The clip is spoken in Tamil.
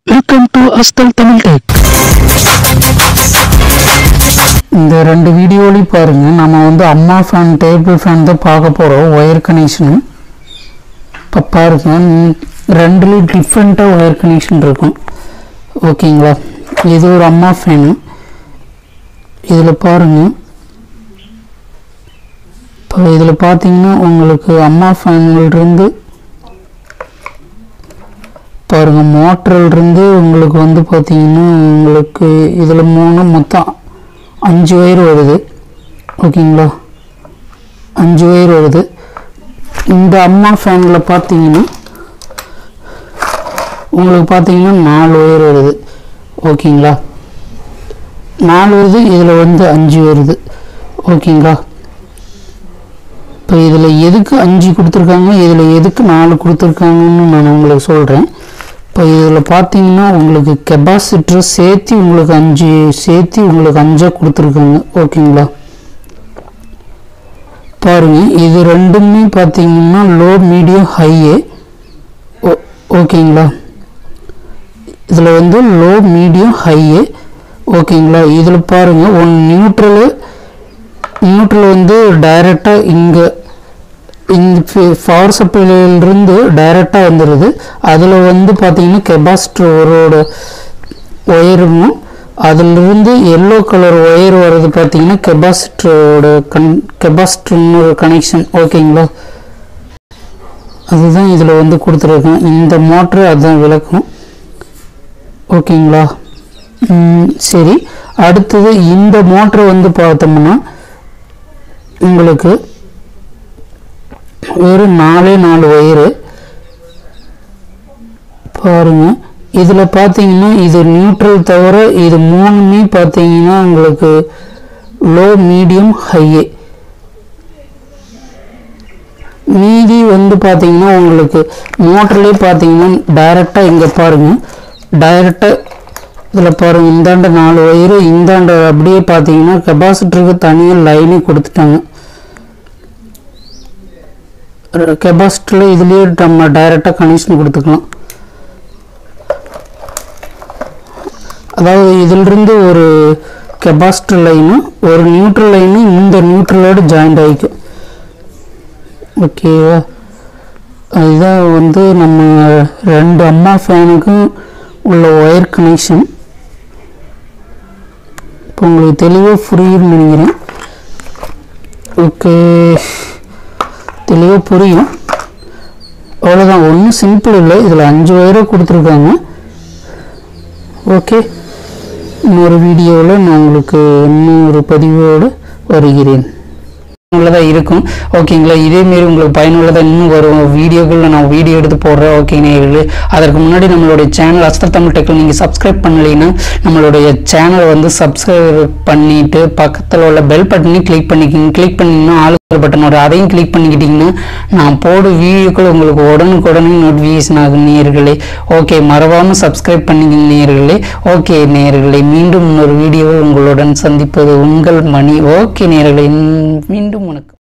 வெல்கம் டு அஸ்தல் தமிழ் டெக் இந்த ரெண்டு வீடியோலையும் பாருங்க நம்ம வந்து அம்மா ஃபேன் டேபிள் ஃபேன் தான் பார்க்க போகிறோம் ஒயர் கனெக்ஷனு இப்போ பாருங்க ம், ரெண்டுலேயும் டிஃப்ரெண்ட்டாக ஒயர் கனெக்ஷன் இருக்கும் ஓகேங்களா இது ஒரு அம்மா ஃபேனு இதில் பாருங்க இப்போ இதில் பார்த்தீங்கன்னா உங்களுக்கு அம்மா ஃபேன்களிருந்து பாருங்க மோட்டரில் இருந்து உங்களுக்கு வந்து பார்த்தீங்கன்னா உங்களுக்கு இதில் மூணு மொத்தம் அஞ்சு ஒயர் வருது ஓகேங்களா அஞ்சு ஒயர் வருது இந்த அம்மா ஃபேனில் பார்த்தீங்கன்னா உங்களுக்கு பார்த்தீங்கன்னா நாலு ஒயர் வருது ஓகேங்களா நாலு வருது இதில் வந்து அஞ்சு வருது ஓகேங்களா இப்போ இதில் எதுக்கு அஞ்சு கொடுத்துருக்காங்க இதில் எதுக்கு நாலு கொடுத்துருக்காங்கன்னு நான் உங்களுக்கு சொல்கிறேன் இப்போ இதில் பார்த்தீங்கன்னா உங்களுக்கு கெப்பாசிட்டர் சேர்த்து உங்களுக்கு அஞ்சு சேர்த்து உங்களுக்கு அஞ்சாக கொடுத்துருக்காங்க ஓகேங்களா பாருங்க இது ரெண்டுமே பார்த்தீங்கன்னா லோ மீடியம் ஹையே ஓகேங்களா இதில் வந்து லோ மீடியம் ஹையே ஓகேங்களா இதில் பாருங்கள் ஒன் நியூட்ரலு நியூட்ரல் வந்து டைரெக்டாக இங்கே இந்த பவர் சப்ளைலேருந்து டைரெக்டாக வந்துடுது அதில் வந்து பார்த்தீங்கன்னா கெபாசிட்டர் ஒரோட ஒயரும் அதிலிருந்து எல்லோ கலர் ஒயர் வர்றது பார்த்தீங்கன்னா கெபாசிட்டரோட கன் கெபாசிட்டர்னு ஒரு கனெக்ஷன் ஓகேங்களா அதுதான் இதில் வந்து கொடுத்துருக்கேன் இந்த மோட்ரு அதுதான் விளக்கும் ஓகேங்களா ம், சரி அடுத்தது இந்த மோட்ரு வந்து பார்த்தோம்னா உங்களுக்கு வெறும் நாலே நாலு ஒயரு பாருங்க இதில் பார்த்தீங்கன்னா இது நியூட்ரல் தவிர இது மூணுமே பார்த்தீங்கன்னா உங்களுக்கு லோ மீடியம் ஹையே மீதி வந்து பார்த்தீங்கன்னா உங்களுக்கு மோட்டர்லேயே பார்த்தீங்கன்னா டைரெக்டாக இங்கே பாருங்கள் டைரெக்டாக இதில் பாருங்கள் இந்தாண்ட நாலு ஒயரு இந்தாண்ட அப்படியே பார்த்தீங்கன்னா கெப்பாசிட்டருக்கு தனியாக லைனே கொடுத்துட்டாங்க கெப்பாசிட்டரில் இதுலேயே நம்ம டைரெக்டாக கனெக்ஷன் கொடுத்துக்கலாம் அதாவது இதிலிருந்து ஒரு கெப்பாசிட்டர் லைனு ஒரு நியூட்ரல் லைனு இந்த நியூட்ரலோடு ஜாயிண்ட் ஆகிக்கும் ஓகேவா அதுதான் வந்து நம்ம ரெண்டு அம்மா ஃபேனுக்கும் உள்ள ஒயர் கனெக்ஷன் இப்போ உங்களுக்கு தெளிவாக புரியும்னு நினைக்கிறேன் ஓகே தெளிவாக புரியும் அவ்வளோதான் ஒன்றும் சிம்பிள் இல்லை இதில் அஞ்சு ஒயரை கொடுத்துருக்காங்க ஓகே இன்னொரு வீடியோவில் நான் உங்களுக்கு இன்னொரு பதிவோடு வருகிறேன் பயனுள்ளதாக இருக்கும் ஓகேங்களா இதேமாரி உங்களுக்கு பயனுள்ளதாக இன்னும் வரும் வீடியோக்களில் நான் வீடியோ எடுத்து போடுறேன் ஓகே நேயர்களே அதற்கு முன்னாடி நம்மளுடைய சேனல் அஸ்த தமிழ் டெக்கில் நீங்கள் சப்ஸ்கிரைப் பண்ணலைன்னா நம்மளுடைய சேனலை வந்து சப்ஸ்கிரைப் பண்ணிட்டு பக்கத்தில் உள்ள பெல் பட்டனையும் கிளிக் பண்ணிக்கிங்க கிளிக் பண்ணிங்கன்னா ஆளுநர் பட்டன் வரும் அதையும் கிளிக் பண்ணிக்கிட்டிங்கன்னா நான் போடும் வீடியோக்கள் உங்களுக்கு உடனுக்குடனே நோட்டிஃபிகேஷன் ஆகும் நேயர்களே ஓகே மறவாமல் சப்ஸ்கிரைப் பண்ணிக்கிங்க நேயர்களே ஓகே நேயர்களே மீண்டும் இன்னொரு வீடியோவில் உங்களுடன் சந்திப்பது உங்கள் மணி ஓகே நேயர்களே மீண்டும் வணக்கம்